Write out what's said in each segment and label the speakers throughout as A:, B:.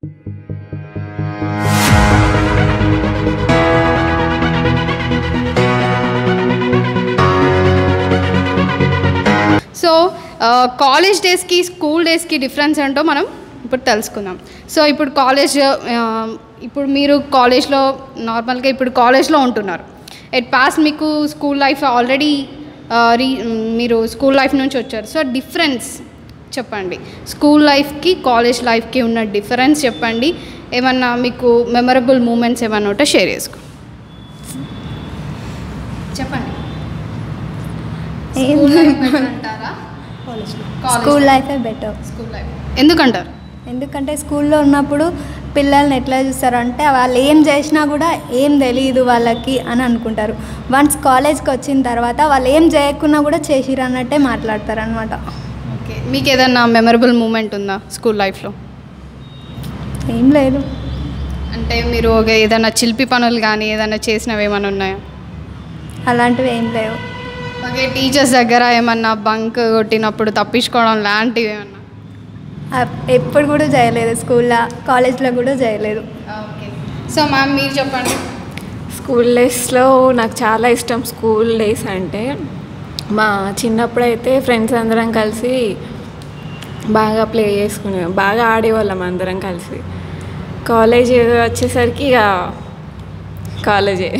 A: So college డేస్కి school డేస్కి difference ఏంటో మనం ఇప్పుడు తెలుసుకుందాం సో ఇప్పుడు కాలేజ్ ఇప్పుడు మీరు కాలేజ్లో నార్మల్గా ఇప్పుడు కాలేజ్లో ఉంటున్నారు ఎట్ పాస్ మీకు స్కూల్ లైఫ్ ఆల్రెడీ రీ మీరు స్కూల్ లైఫ్ నుంచి వచ్చారు సో డిఫరెన్స్ చెప్పండి స్కూల్ లైఫ్కి కాలేజ్ లైఫ్కి ఉన్న డిఫరెన్స్ చెప్పండి ఏమన్నా మీకు మెమరబుల్ మూమెంట్స్ ఏమన్నా ఉంటే షేర్ చేసుకో చెప్పండి
B: ఏం
A: స్కూల్ లైఫ్ better అంటారా College
B: స్కూల్ లైఫే బెటర్
A: స్కూల్ లైఫ్ ఎందుకంటారు
B: ఎందుకంటే స్కూల్లో ఉన్నప్పుడు పిల్లల్ని ఎట్లా చూస్తారంటే వాళ్ళు ఏం చేసినా కూడా ఏం తెలియదు వాళ్ళకి అని అనుకుంటారు వన్స్ కాలేజ్కి వచ్చిన తర్వాత వాళ్ళు ఏం చేయకున్నా కూడా చేసిరు అన్నట్టే మాట్లాడతారు అనమాట
A: ఓకే మీకు ఏదన్నా మెమరబుల్ మూమెంట్ ఉందా స్కూల్ లైఫ్లో
B: ఏం లేదు
A: అంటే మీరు ఒక ఏదైనా చిలిపి పనులు కానీ ఏదైనా చేసినవి ఏమైనా ఉన్నాయా
B: అలాంటివి ఏం లేవు
A: ఓకే టీచర్స్ దగ్గర ఏమన్నా బంక్ కొట్టినప్పుడు తప్పించుకోవడం లాంటివి ఏమన్నా
B: అప్- ఎప్పుడు కూడా చేయలేదు స్కూల్లో కాలేజ్లో కూడా చేయలేదు
A: ఓకే సో మ్యామ్ మీరు చెప్పండి
C: స్కూల్ డేస్లో నాకు చాలా ఇష్టం స్కూల్ డేస్ అంటే మా చిన్నప్పుడు అయితే ఫ్రెండ్స్ అందరం కలిసి బాగా ప్లే చేసుకునే బాగా ఆడేవాళ్ళం అందరం కలిసి కాలేజ్ వచ్చేసరికి ఇక కాలేజే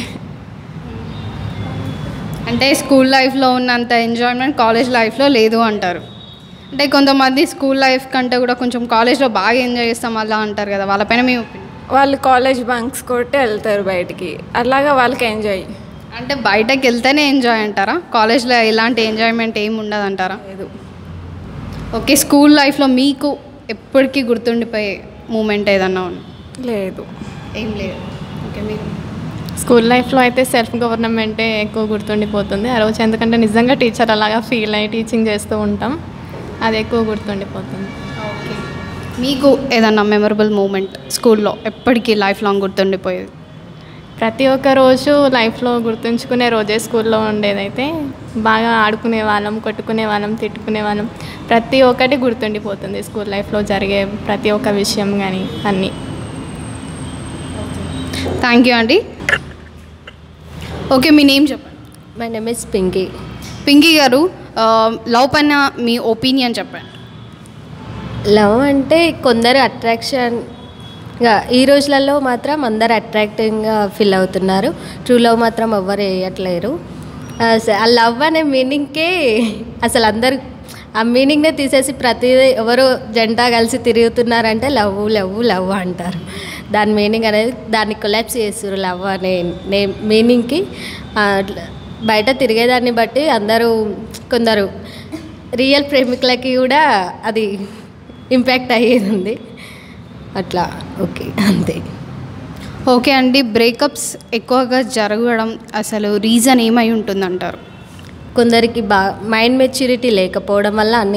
A: అంటే స్కూల్ లైఫ్లో ఉన్నంత ఎంజాయ్మెంట్ కాలేజ్ లైఫ్లో లేదు అంటారు అంటే కొంతమంది స్కూల్ లైఫ్ కంటే కూడా కొంచెం కాలేజ్లో బాగా ఎంజాయ్ చేస్తాం అలా అంటారు కదా వాళ్ళపైన మీ ఒపీనియన్
C: వాళ్ళు కాలేజ్ బంక్స్ కొట్టి వెళ్తారు బయటికి అలాగా వాళ్ళకి ఎంజాయ్
A: అంటే బయటకు వెళ్తేనే ఎంజాయ్ అంటారా కాలేజ్లో ఎలాంటి ఎంజాయ్మెంట్ ఏమి ఉండదు అంటారా
C: లేదు
A: ఓకే స్కూల్ లైఫ్లో మీకు ఎప్పటికీ గుర్తుండిపోయే మూమెంట్ ఏదన్నా ఉంది
C: లేదు
A: ఏం లేదు ఓకే మీరు
D: స్కూల్ లైఫ్లో అయితే సెల్ఫ్ గవర్నమెంటే ఎక్కువ గుర్తుండిపోతుంది ఆ రోజు ఎందుకంటే నిజంగా టీచర్ అలాగా ఫీల్ అయ్యి టీచింగ్ చేస్తూ ఉంటాం అది ఎక్కువ గుర్తుండిపోతుంది
A: ఓకే మీకు ఏదన్నా మెమరబుల్ మూమెంట్ స్కూల్లో ఎప్పటికీ లైఫ్ లాంగ్ గుర్తుండిపోయేది
D: ప్రతి ఒక్క రోజు లైఫ్లో గుర్తుంచుకునే రోజే స్కూల్లో ఉండేదైతే బాగా ఆడుకునే వాళ్ళం కొట్టుకునే వాళ్ళం తిట్టుకునే వాళ్ళం ప్రతి ఒక్కటి గుర్తుండిపోతుంది స్కూల్ లైఫ్లో జరిగే ప్రతి ఒక్క విషయం కానీ అన్నీ
A: థ్యాంక్ యూ అండి ఓకే మీ నేమ్ చెప్పండి
E: my name is Pinky
A: Pinky గారు లవ్ పైన మీ ఒపీనియన్ చెప్పండి
E: లవ్ అంటే కొందరు అట్రాక్షన్గా ఈ రోజులలో మాత్రం అందరు అట్రాక్టింగ్గా ఫీల్ అవుతున్నారు ట్రూ లవ్ మాత్రం ఎవ్వరు వేయట్లేరు ఆ స- ఆ లవ్ అనే మీనింగ్కే అసలు అందరు ఆ మీనింగ్నే తీసేసి ప్రతి ఎవరు జంట కలిసి తిరుగుతున్నారంటే లవ్ లవ్ లవ్ అంటారు దాని మీనింగ్ అనేది దాన్ని కొలాప్స్ చేస్తారు లవ్ అనే నే మీనింగ్కి ఆ, అట్లా బయట తిరిగేదాన్ని బట్టి అందరూ కొందరు రియల్ ప్రేమికులకి కూడా అది ఇంపాక్ట్ అయ్యేది ఉంది అట్లా ఓకే అంతే
A: ఓకే అండి బ్రేకప్స్ ఎక్కువగా జరగడం అసలు రీజన్ ఏమై ఉంటుందంటారు
E: కొందరికి బా మైండ్ మెచ్యూరిటీ లేకపోవడం వల్ల అన్ని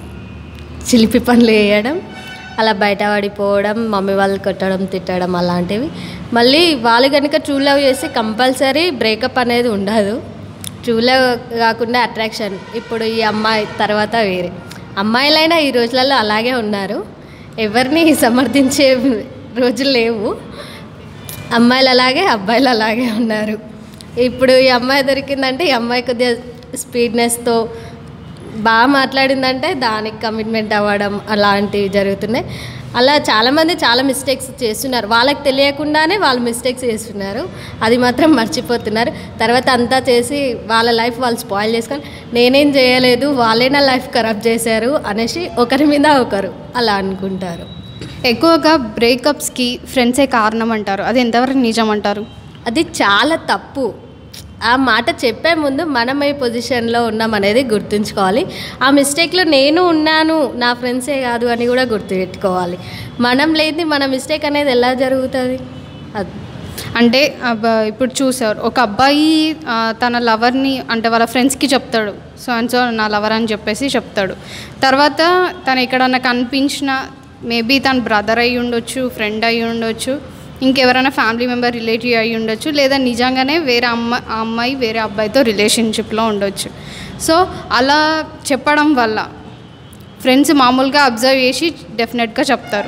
E: చిలిపి పనులు వేయడం అలా బయట పడిపోవడం మమ్మీ వాళ్ళు కొట్టడం తిట్టడం అలాంటివి మళ్ళీ వాళ్ళు కనుక ట్రూ లవ్ చేస్తే కంపల్సరీ బ్రేకప్ అనేది ఉండదు ట్రూ లవ్ కాకుండా అట్రాక్షన్ ఇప్పుడు ఈ అమ్మాయి తర్వాత వేరే అమ్మాయిలైనా ఈ రోజులలో అలాగే ఉన్నారు ఎవరిని సమర్థించే రోజులు లేవు అమ్మాయిలు అలాగే అబ్బాయిలు అలాగే ఉన్నారు ఇప్పుడు ఈ అమ్మాయి దొరికిందంటే ఈ అమ్మాయి కొద్దిగా స్పీడ్నెస్తో బాగా మాట్లాడిందంటే దానికి కమిట్మెంట్ అవ్వడం అలాంటివి జరుగుతున్నాయి అలా చాలామంది చాలా మిస్టేక్స్ చేస్తున్నారు వాళ్ళకి తెలియకుండానే వాళ్ళు మిస్టేక్స్ చేస్తున్నారు అది మాత్రం మర్చిపోతున్నారు తర్వాత అంతా చేసి వాళ్ళ లైఫ్ వాళ్ళు స్పాయిల్ చేసుకొని నేనేం చేయలేదు వాళ్ళే నా లైఫ్ ఖరాబ్ చేశారు అనేసి ఒకరి మీద ఒకరు అలా అనుకుంటారు
A: ఎక్కువగా బ్రేకప్స్కి ఫ్రెండ్సే కారణం అంటారు అది ఎంతవరకు నిజం అంటారు
E: అది చాలా తప్పు ఆ మాట చెప్పే ముందు మనం ఏ పొజిషన్లో ఉన్నాం అనేది గుర్తుంచుకోవాలి ఆ మిస్టేక్లో నేను ఉన్నాను నా ఫ్రెండ్సే కాదు అని కూడా గుర్తుపెట్టుకోవాలి మనం లేనిది మన మిస్టేక్ అనేది ఎలా జరుగుతుంది అది
A: అంటే అబ్బ- ఇప్పుడు చూసారు ఒక అబ్బాయి ఆ, తన లవర్ని అంటే వాళ్ళ ఫ్రెండ్స్కి చెప్తాడు సో అండ్ సో నా లవర్ అని చెప్పేసి చెప్తాడు తర్వాత తను ఎక్కడన్నా కనిపించిన మేబీ తన బ్రదర్ అయి ఉండొచ్చు ఫ్రెండ్ అయి ఉండొచ్చు ఇంకెవరైనా ఫ్యామిలీ మెంబర్ రిలేటివ్ అయి ఉండొచ్చు లేదా నిజంగానే వేరే అమ్మ ఆ అమ్మాయి వేరే అబ్బాయితో రిలేషన్షిప్లో ఉండొచ్చు సో అలా చెప్పడం వల్ల ఫ్రెండ్స్ మామూలుగా అబ్జర్వ్ చేసి డెఫినెట్గా చెప్తారు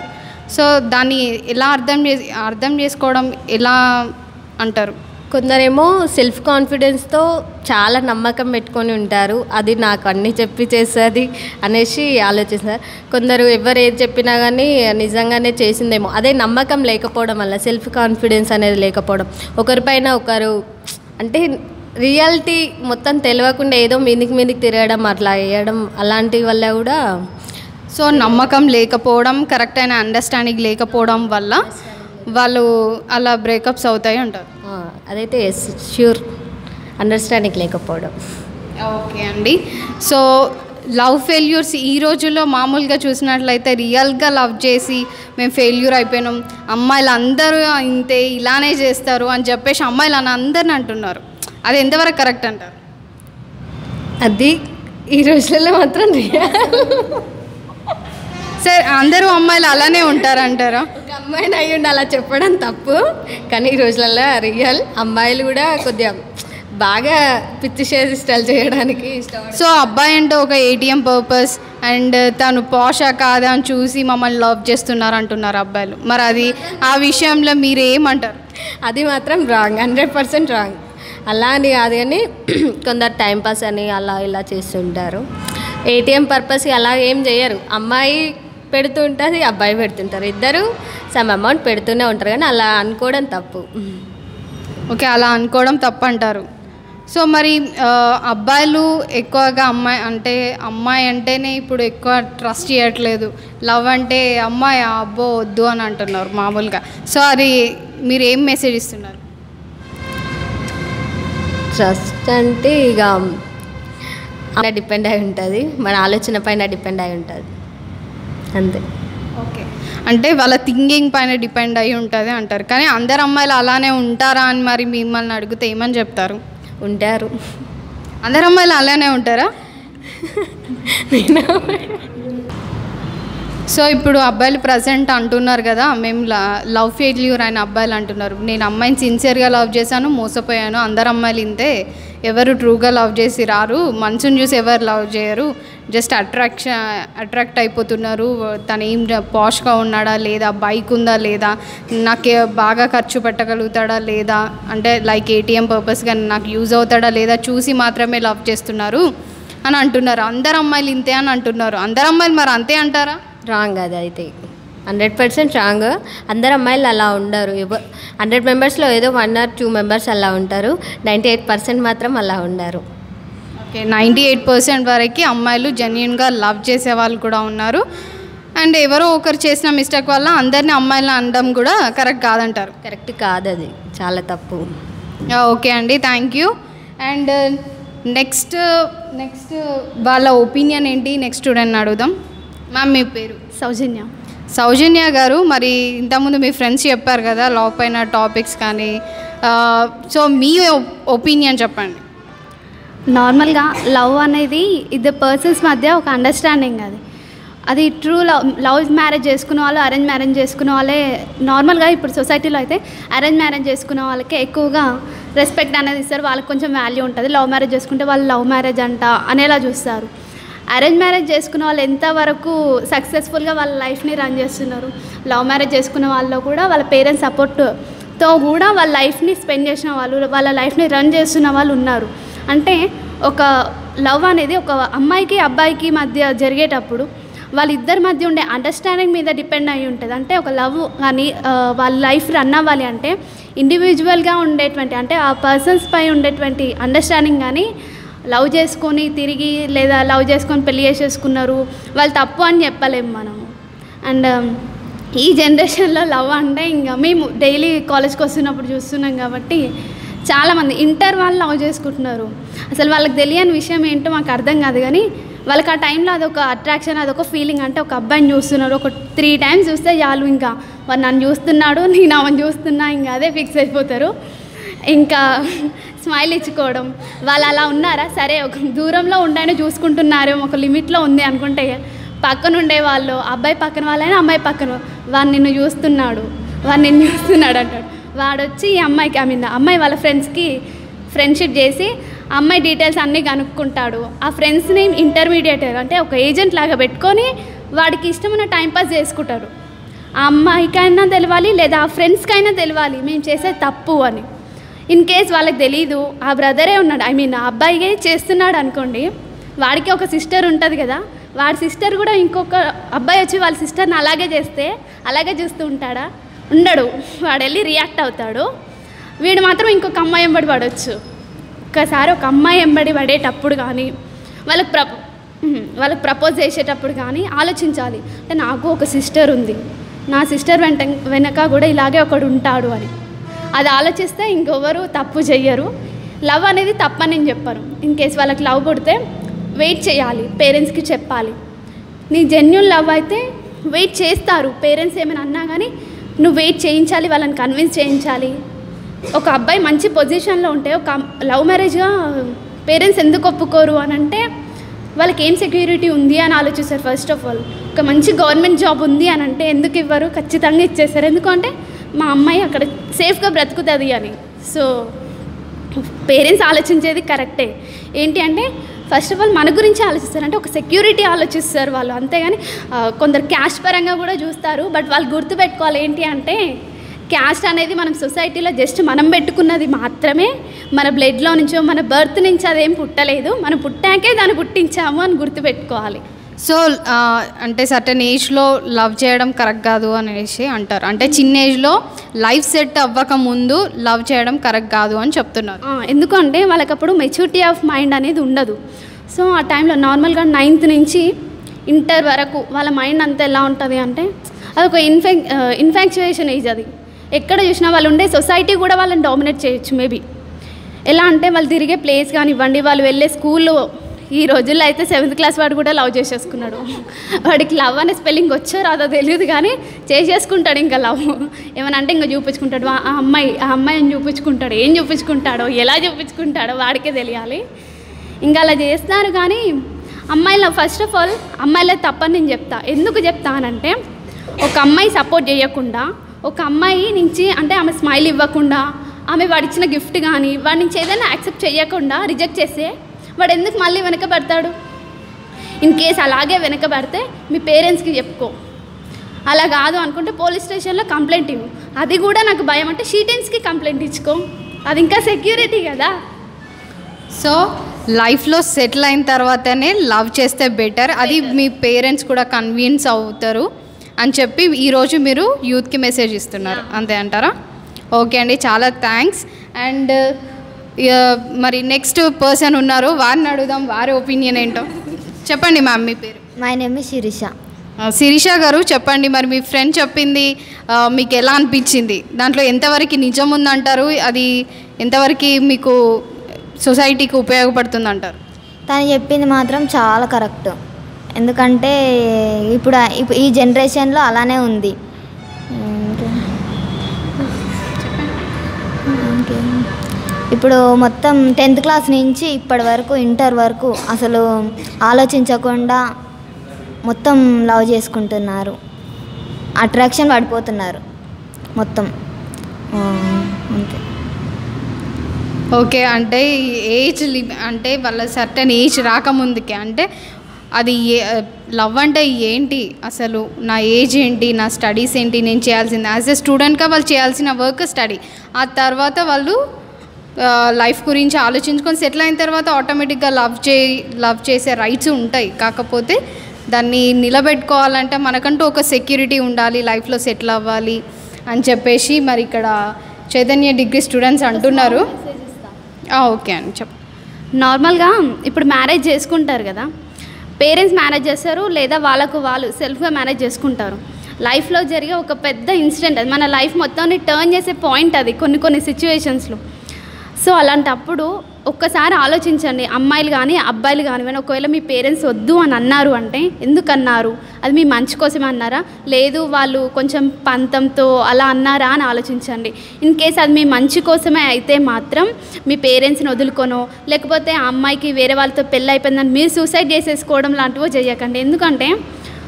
A: సో దాన్ని ఎలా అర్థం చేసి అర్థం చేసుకోవడం ఎలా అంటారు
E: కొందరేమో సెల్ఫ్ కాన్ఫిడెన్స్తో చాలా నమ్మకం పెట్టుకొని ఉంటారు అది నాకు అన్నీ చెప్పి చేస్తుంది అనేసి ఆలోచిస్తారు కొందరు ఎవరు ఏది చెప్పినా కానీ నిజంగానే చేసిందేమో అదే నమ్మకం లేకపోవడం వల్ల సెల్ఫ్ కాన్ఫిడెన్స్ అనేది లేకపోవడం ఒకరిపైన ఒకరు అంటే రియాలిటీ మొత్తం తెలియకుండా ఏదో మీదికి మీదికి తిరగడం అట్లా వేయడం అలాంటి వల్ల కూడా
A: సో నమ్మకం లేకపోవడం కరెక్ట్ అయిన అండర్స్టాండింగ్ లేకపోవడం వల్ల వాళ్ళు అలా బ్రేకప్స్ అవుతాయి అంటారు
E: ఆ, అదైతే ఎస్ ష్యూర్ అండర్స్టాండింగ్ లేకపోవడం
A: ఓకే అండి సో లవ్ ఫెయిల్యూర్స్ ఈ రోజుల్లో మామూలుగా చూసినట్లయితే రియల్గా లవ్ చేసి మేము ఫెయిల్యూర్ అయిపోయినాం అమ్మాయిలు అందరూ ఇంతే ఇలానే చేస్తారు అని చెప్పేసి అమ్మాయిలు అని అందరిని అంటున్నారు అది ఎంతవరకు కరెక్ట్ అంటారు
E: అది ఈ రోజులలో మాత్రం రియల్
A: సరే అందరూ అమ్మాయిలు అలానే ఉంటారంటారా
E: ఒక అమ్మాయిని అయ్యుండి అలా చెప్పడం తప్పు కానీ ఈ రోజులలో రియల్ అమ్మాయిలు కూడా కొద్దిగా బాగా పిచ్చి చేసిస్టాలు చేయడానికి ఇష్టం
A: సో అబ్బాయి అంటే ఒక ఏటీఎం పర్పస్ అండ్ తను పోషా కాదా అని చూసి మమ్మల్ని లవ్ చేస్తున్నారు అంటున్నారు అబ్బాయిలు మరి అది ఆ విషయంలో మీరు ఏమంటారు
E: అది మాత్రం రాంగ్ హండ్రెడ్ పర్సెంట్ రాంగ్ అలా అని కాదు కానీ కొందరు టైంపాస్ అని అలా ఇలా చేస్తుంటారు ఏటీఎం పర్పస్ అలా ఏం చేయరు అమ్మాయి పెడుతుంటుంది అబ్బాయి పెడుతుంటారు ఇద్దరు సమ్ అమౌంట్ పెడుతూనే ఉంటారు కానీ అలా అనుకోవడం తప్పు
A: ఓకే అలా అనుకోవడం తప్పు అంటారు సో మరి ఆ, అబ్బాయిలు ఎక్కువగా అమ్మాయి అంటే అమ్మాయి అంటేనే ఇప్పుడు ఎక్కువ ట్రస్ట్ చేయట్లేదు లవ్ అంటే అమ్మాయి అబ్బో వద్దు అని అంటున్నారు మామూలుగా సో అది మీరు ఏం మెసేజ్ ఇస్తున్నారు
E: ట్రస్ట్ అంటే ఇక అలా డిపెండ్ అయి ఉంటుంది మన ఆలోచన పైన డిపెండ్ అయి ఉంటుంది అంతే
A: ఓకే అంటే వాళ్ళ థింకింగ్ పైన డిపెండ్ అయి ఉంటుంది అంటారు కానీ అందరు అమ్మాయిలు అలానే ఉంటారా అని మరి మిమ్మల్ని అడిగితే ఏమని చెప్తారు
E: ఉంటారు
A: అందరు అమ్మాయిలు అలానే ఉంటారా సో ఇప్పుడు అబ్బాయిలు ప్రజెంట్ అంటున్నారు కదా మేము లవ్ ఫెయిల్యూర్ అయిన అబ్బాయిలు అంటున్నారు నేను అమ్మాయిని సిన్సియర్గా లవ్ చేశాను మోసపోయాను అందరు అమ్మాయిలు ఇంతే ఎవరు ట్రూగా లవ్ చేసి రారు మనసుని చూసి ఎవరు లవ్ చేయరు జస్ట్ అట్రాక్షన్ అట్రాక్ట్ అయిపోతున్నారు తను ఏం పాష్గా ఉన్నాడా లేదా బైక్ ఉందా లేదా నాకు బాగా ఖర్చు పెట్టగలుగుతాడా లేదా అంటే లైక్ ఏటీఎం పర్పస్గా నాకు యూజ్ అవుతాడా లేదా చూసి మాత్రమే లవ్ చేస్తున్నారు అని అంటున్నారు అందరు అమ్మాయిలు ఇంతే అని అంటున్నారు అందరు అమ్మాయిలు మరి అంతే అంటారా
E: రాంగ్ అది అయితే హండ్రెడ్ పర్సెంట్ రాంగ్ అందరు అమ్మాయిలు అలా ఉండరు హండ్రెడ్ మెంబర్స్లో ఏదో వన్ ఆర్ టూ మెంబర్స్ అలా ఉంటారు నైంటీ ఎయిట్ పర్సెంట్ మాత్రం అలా ఉండరు
A: ఓకే నైంటీ ఎయిట్ పర్సెంట్ వరకు అమ్మాయిలు జెన్యున్గా లవ్ చేసే వాళ్ళు కూడా ఉన్నారు అండ్ ఎవరో ఒకరు చేసిన మిస్టేక్ వల్ల అందరినీ అమ్మాయిలను అనడం కూడా కరెక్ట్ కాదంటారు
E: కరెక్ట్ కాదు అది చాలా తప్పు
A: ఓకే అండి thank you and next next వాళ్ళ ఒపీనియన్ ఏంటి నెక్స్ట్ స్టూడెంట్ అడుగుదాం మ్యామ్ మీ పేరు
F: సౌజన్య
A: సౌజన్య గారు మరి ఇంతకుముందు మీ ఫ్రెండ్స్ చెప్పారు కదా లవ్ పైన టాపిక్స్ కానీ సో మీ ఒపీనియన్ చెప్పండి
F: నార్మల్గా లవ్ అనేది ఇద్దరు పర్సన్స్ మధ్య ఒక అండర్స్టాండింగ్ అది అది ట్రూ లవ్ లవ్ మ్యారేజ్ చేసుకున్న వాళ్ళు అరేంజ్ మ్యారేజ్ చేసుకున్న వాళ్ళే నార్మల్గా ఇప్పుడు సొసైటీలో అయితే అరేంజ్ మ్యారేజ్ చేసుకున్న వాళ్ళకే ఎక్కువగా రెస్పెక్ట్ అనేది ఇస్తారు వాళ్ళకి కొంచెం వాల్యూ ఉంటుంది లవ్ మ్యారేజ్ చేసుకుంటే వాళ్ళు లవ్ మ్యారేజ్ అంట అనేలా చూస్తారు అరేంజ్ మ్యారేజ్ చేసుకున్న వాళ్ళు ఎంతవరకు సక్సెస్ఫుల్గా వాళ్ళ లైఫ్ని రన్ చేస్తున్నారు లవ్ మ్యారేజ్ చేసుకున్న వాళ్ళు కూడా వాళ్ళ పేరెంట్స్ సపోర్ట్తో కూడా వాళ్ళ లైఫ్ని స్పెండ్ చేసిన వాళ్ళు వాళ్ళ లైఫ్ని రన్ చేస్తున్న వాళ్ళు ఉన్నారు అంటే ఒక లవ్ అనేది ఒక అమ్మాయికి అబ్బాయికి మధ్య జరిగేటప్పుడు వాళ్ళిద్దరి మధ్య ఉండే అండర్స్టాండింగ్ మీద డిపెండ్ అయి ఉంటుంది అంటే ఒక లవ్ కానీ ఆ, వాళ్ళ లైఫ్ రన్ అవ్వాలి అంటే ఇండివిజువల్గా ఉండేటువంటి అంటే ఆ పర్సన్స్ పై ఉండేటువంటి అండర్స్టాండింగ్ కానీ లవ్ చేసుకొని తిరిగి లేదా లవ్ చేసుకొని పెళ్లి చేసేసుకున్నారు వాళ్ళు తప్పు అని చెప్పలేము మనము అండ్ ఈ జనరేషన్లో లవ్ అంటే ఇంకా మేము డైలీ కాలేజ్కి వస్తున్నప్పుడు చూస్తున్నాం కాబట్టి చాలామంది ఇంటర్ వాళ్ళు లవ్ చేసుకుంటున్నారు అసలు వాళ్ళకి తెలియని విషయం ఏంటో మాకు అర్థం కాదు కానీ వాళ్ళకి ఆ టైంలో అదొక అట్రాక్షన్ అదొక ఫీలింగ్ అంటే ఒక అబ్బాయిని చూస్తున్నారు ఒక త్రీ టైమ్స్ చూస్తే చాలు ఇంకా వాడు నన్ను చూస్తున్నాడు నేను అవన్నీ చూస్తున్నా ఇంకా అదే ఫిక్స్ అయిపోతారు ఇంకా స్మైల్ ఇచ్చుకోవడం వాళ్ళు అలా ఉన్నారా సరే ఒక దూరంలో ఉండైనా చూసుకుంటున్నారేమో ఒక లిమిట్లో ఉంది అనుకుంటే పక్కన ఉండే వాళ్ళు అబ్బాయి పక్కన వాళ్ళైనా అమ్మాయి పక్కన వాడు నిన్ను చూస్తున్నాడు వాడు నిన్ను చూస్తున్నాడు అంటాడు వాడు వచ్చి ఈ అమ్మాయికి ఐ మీన్ అమ్మాయి వాళ్ళ ఫ్రెండ్స్కి ఫ్రెండ్షిప్ చేసి ఆ అమ్మాయి డీటెయిల్స్ అన్నీ కనుక్కుంటాడు ఆ ఫ్రెండ్స్ని ఇంటర్మీడియట్ అంటే ఒక ఏజెంట్ లాగా పెట్టుకొని వాడికి ఇష్టమైన టైంపాస్ చేసుకుంటారు ఆ అమ్మాయికైనా తెలవాలి లేదా ఆ ఫ్రెండ్స్కైనా తెలవాలి మేము చేసే తప్పు అని ఇన్ కేస్ వాళ్ళకి తెలీదు ఆ బ్రదరే ఉన్నాడు ఐ మీన్ ఆ అబ్బాయిగే చేస్తున్నాడు అనుకోండి వాడికి ఒక సిస్టర్ ఉంటుంది కదా వాడి సిస్టర్ కూడా ఇంకొక అబ్బాయి వచ్చి వాళ్ళ సిస్టర్ని అలాగే చేస్తే అలాగే చూస్తూ ఉంటాడా ఉండడు వాడు వెళ్ళి రియాక్ట్ అవుతాడు వీడు మాత్రం ఇంకొక అమ్మాయి ఎంబడి పడవచ్చు ఒక్కసారి ఒక అమ్మాయి ఎంబడి పడేటప్పుడు కానీ వాళ్ళకి ప్రప వాళ్ళకి ప్రపోజ్ చేసేటప్పుడు కానీ ఆలోచించాలి అంటే నాకు ఒక సిస్టర్ ఉంది నా సిస్టర్ వెంట వెనక కూడా ఇలాగే ఒకడు ఉంటాడు అని అది ఆలోచిస్తే ఇంకెవరు తప్పు చెయ్యరు లవ్ అనేది తప్పని నేను చెప్పాను ఇన్ కేస్ వాళ్ళకి లవ్ పుడితే వెయిట్ చేయాలి పేరెంట్స్కి చెప్పాలి నీ జెన్యున్ లవ్ అయితే వెయిట్ చేస్తారు పేరెంట్స్ ఏమైనా అన్నా కానీ నువ్వు వెయిట్ చేయించాలి వాళ్ళని కన్విన్స్ చేయించాలి ఒక అబ్బాయి మంచి పొజిషన్లో ఉంటే ఒక లవ్ మ్యారేజ్గా పేరెంట్స్ ఎందుకు ఒప్పుకోరు అని అంటే వాళ్ళకి ఏం సెక్యూరిటీ ఉంది అని ఆలోచిస్తారు ఫస్ట్ ఆఫ్ ఆల్ ఒక మంచి గవర్నమెంట్ జాబ్ ఉంది అని అంటే ఎందుకు ఇవ్వరు ఖచ్చితంగా ఇచ్చేస్తారు ఎందుకంటే మా అమ్మాయి అక్కడ సేఫ్గా బ్రతుకుతుంది అని సో పేరెంట్స్ ఆలోచించేది కరెక్టే ఏంటి అంటే ఫస్ట్ ఆఫ్ ఆల్ మన గురించి ఆలోచిస్తారు అంటే ఒక సెక్యూరిటీ ఆలోచిస్తారు వాళ్ళు అంతేగాని ఆ, కొందరు క్యాస్ట్ పరంగా కూడా చూస్తారు బట్ వాళ్ళు గుర్తుపెట్టుకోవాలి ఏంటి అంటే క్యాస్ట్ అనేది మనం సొసైటీలో జస్ట్ మనం పెట్టుకున్నది మాత్రమే మన బ్లడ్లో నుంచో మన బర్త్ నుంచి అదేం పుట్టలేదు మనం పుట్టాకే దాన్ని పుట్టించాము అని గుర్తుపెట్టుకోవాలి
A: సో ఆ, అంటే సర్టన్ ఏజ్లో లవ్ చేయడం కరెక్ట్ కాదు అనేసి అంటారు అంటే చిన్న ఏజ్లో లైఫ్ సెట్ అవ్వక ముందు లవ్ చేయడం కరెక్ట్ కాదు అని చెప్తున్నారు
F: ఆ, ఎందుకంటే వాళ్ళకి అప్పుడు మెచ్యూరిటీ ఆఫ్ మైండ్ అనేది ఉండదు సో ఆ టైంలో నార్మల్గా నైన్త్ నుంచి ఇంటర్ వరకు వాళ్ళ మైండ్ అంతా ఎలా ఉంటుంది అంటే అదొక ఇన్ఫెక్ ఇన్ఫాక్చుయేషన్ ఏజ్ అది ఎక్కడ చూసినా వాళ్ళు ఉండే సొసైటీ కూడా వాళ్ళని డామినేట్ చేయొచ్చు మేబీ ఎలా అంటే వాళ్ళు తిరిగే ప్లేస్ కానివ్వండి వాళ్ళు వెళ్ళే స్కూల్లో ఈ రోజుల్లో అయితే సెవెంత్ క్లాస్ వాడు కూడా లవ్ చేసేసుకున్నాడు వాడికి లవ్ అనే స్పెల్లింగ్ వచ్చో రాదో తెలియదు కానీ చేసేసుకుంటాడు ఇంకా లవ్ ఏమన్నా అంటే ఇంకా చూపించుకుంటాడు ఆ ఆ అమ్మాయి ఆ అమ్మాయిని చూపించుకుంటాడు ఏం చూపించుకుంటాడో ఎలా చూపించుకుంటాడో వాడికే తెలియాలి ఇంకా అలా చేస్తారు కానీ అమ్మాయిల ఫస్ట్ ఆఫ్ ఆల్ అమ్మాయిల తప్పని నేను చెప్తా ఎందుకు చెప్తానంటే ఒక అమ్మాయి సపోర్ట్ చేయకుండా ఒక అమ్మాయి నుంచి అంటే ఆమె స్మైల్ ఇవ్వకుండా ఆమె వాడిచ్చిన గిఫ్ట్ కానీ వాడి నుంచి ఏదైనా యాక్సెప్ట్ చేయకుండా రిజెక్ట్ చేస్తే వాడు ఎందుకు మళ్ళీ వెనకబడతాడు ఇన్ కేస్ అలాగే వెనకబడితే మీ పేరెంట్స్కి చెప్పుకో అలా కాదు అనుకుంటే పోలీస్ స్టేషన్లో కంప్లైంట్ ఇవ్వు అది కూడా నాకు భయం అంటే షీటెన్స్కి కంప్లైంట్ ఇచ్చుకో అది ఇంకా సెక్యూరిటీ కదా
A: సో లైఫ్లో సెటిల్ అయిన తర్వాతనే లవ్ చేస్తే బెటర్ అది మీ పేరెంట్స్ కూడా కన్విన్స్ అవుతారు అని చెప్పి ఈరోజు మీరు యూత్కి మెసేజ్ ఇస్తున్నారు అంతే అంటారా ఓకే అండి చాలా థ్యాంక్స్ అండ్ మరి నెక్స్ట్ పర్సన్ ఉన్నారు వారిని అడుగుదాం వారి ఒపీనియన్ ఏంటో చెప్పండి మ్యామ్ మీ పేరు
G: మై నేమ్ శిరీష
A: ఆ, శిరీష గారు చెప్పండి మరి మీ ఫ్రెండ్ చెప్పింది ఆ, మీకు ఎలా అనిపించింది దాంట్లో ఎంతవరకు నిజం ఉందంటారు అది ఎంతవరకు మీకు సొసైటీకి ఉపయోగపడుతుంది అంటారు
G: తను చెప్పింది మాత్రం చాలా కరెక్ట్ ఎందుకంటే ఇప్పుడు ఇప్పుడు ఈ జనరేషన్లో అలానే ఉంది ఇంకా- ఇంకేం? ఇప్పుడు మొత్తం టెన్త్ క్లాస్ నుంచి ఇప్పటి వరకు ఇంటర్ వరకు అసలు ఆలోచించకుండా మొత్తం లవ్ చేసుకుంటున్నారు అట్రాక్షన్ పడిపోతున్నారు మొత్తం ఆ, అంతే
A: ఓకే అంటే ఏజ్ లిమి అంటే వాళ్ళ సర్టన్ ఏజ్ రాకముందుకే అంటే అది ఏ లవ్ అంటే ఏంటి అసలు నా ఏజ్ ఏంటి నా స్టడీస్ ఏంటి నేను చేయాల్సింది యాజ్ ఎ స్టూడెంట్గా వాళ్ళు చేయాల్సిన వర్క్ స్టడీ ఆ తర్వాత వాళ్ళు లైఫ్ గురించి ఆలోచించుకొని సెటిల్ అయిన తర్వాత ఆటోమేటిక్గా లవ్ చే లవ్ చేసే రైట్స్ ఉంటాయి కాకపోతే దాన్ని నిలబెట్టుకోవాలంటే మనకంటూ ఒక సెక్యూరిటీ ఉండాలి లైఫ్లో సెటిల్ అవ్వాలి అని చెప్పేసి మరి ఇక్కడ చైతన్య డిగ్రీ స్టూడెంట్స్ అంటున్నారు ఆ, ఓకే అండి చెప్ప
F: నార్మల్గా ఇప్పుడు మ్యారేజ్ చేసుకుంటారు కదా పేరెంట్స్ మ్యారేజ్ చేస్తారు లేదా వాళ్ళకు వాళ్ళు సెల్ఫ్గా మ్యారేజ్ చేసుకుంటారు లైఫ్లో జరిగే ఒక పెద్ద ఇన్సిడెంట్ అది మన లైఫ్ మొత్తాన్ని టర్న్ చేసే పాయింట్ అది కొన్ని కొన్ని సిచ్యువేషన్స్లో సో అలాంటప్పుడు ఒక్కసారి ఆలోచించండి అమ్మాయిలు కానీ అబ్బాయిలు కానివ్వండి ఒకవేళ మీ పేరెంట్స్ వద్దు అని అన్నారు అంటే ఎందుకు అన్నారు అది మీ మంచి కోసమే అన్నారా లేదు వాళ్ళు కొంచెం పంతంతో అలా అన్నారా అని ఆలోచించండి ఇన్ కేస్ అది మీ మంచి కోసమే అయితే మాత్రం మీ పేరెంట్స్ని వదులుకొనో లేకపోతే ఆ అమ్మాయికి వేరే వాళ్ళతో పెళ్ళి అయిపోయిందని మీరు సూసైడ్ చేసేసుకోవడం లాంటివో చేయకండి ఎందుకంటే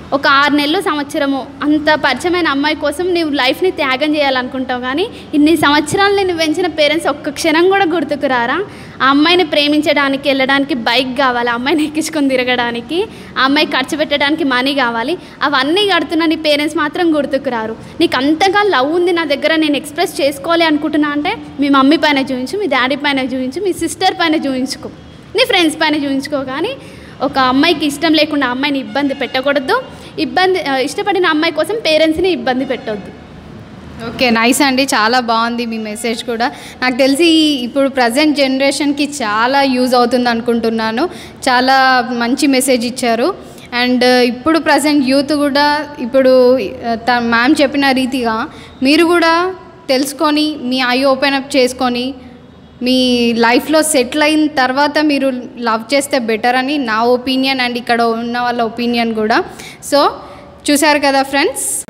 F: ఒక ఆరు నెలలు సంవత్సరము అంత పరిచయమైన అమ్మాయి కోసం నువ్వు లైఫ్ని త్యాగం చేయాలనుకుంటావు కానీ ఇన్ని సంవత్సరాలు నేను పెంచిన పేరెంట్స్ ఒక్క క్షణం కూడా గుర్తుకు రారా ఆ అమ్మాయిని ప్రేమించడానికి వెళ్ళడానికి బైక్ కావాలి ఆ అమ్మాయిని ఎక్కించుకొని తిరగడానికి ఆ అమ్మాయి ఖర్చు పెట్టడానికి మనీ కావాలి అవన్నీ కడుతున్న నీ పేరెంట్స్ మాత్రం గుర్తుకు రారు నీకు అంతగా లవ్ ఉంది నా దగ్గర నేను ఎక్స్ప్రెస్ చేసుకోవాలి అనుకుంటున్నా అంటే మీ మమ్మీ పైన చూపించు మీ డాడీ పైన చూపించు మీ సిస్టర్ పైన చూపించుకో నీ ఫ్రెండ్స్ పైన చూపించుకో కానీ ఒక అమ్మాయికి ఇష్టం లేకుండా ఆ అమ్మాయిని ఇబ్బంది పెట్టకూడదు ఇబ్బంది ఆ, ఇష్టపడిన అమ్మాయి కోసం పేరెంట్స్ని ఇబ్బంది పెట్టొద్దు
A: ఓకే నైస్ అండి చాలా బాగుంది మీ మెసేజ్ కూడా నాకు తెలిసి ఇప్పుడు ప్రజెంట్ జనరేషన్కి చాలా యూజ్ అవుతుంది అనుకుంటున్నాను చాలా మంచి మెసేజ్ ఇచ్చారు అండ్ ఇప్పుడు ప్రజెంట్ యూత్ కూడా ఇప్పుడు మ్యామ్ చెప్పిన రీతిగా మీరు కూడా తెలుసుకొని మీ ఐ ఓపెన్ అప్ చేసుకొని మీ లైఫ్లో సెటిల్ అయిన తర్వాత మీరు లవ్ చేస్తే బెటర్ అని నా ఒపీనియన్ అండ్ ఇక్కడ ఉన్న వాళ్ళ ఒపీనియన్ కూడా సో చూశారు కదా ఫ్రెండ్స్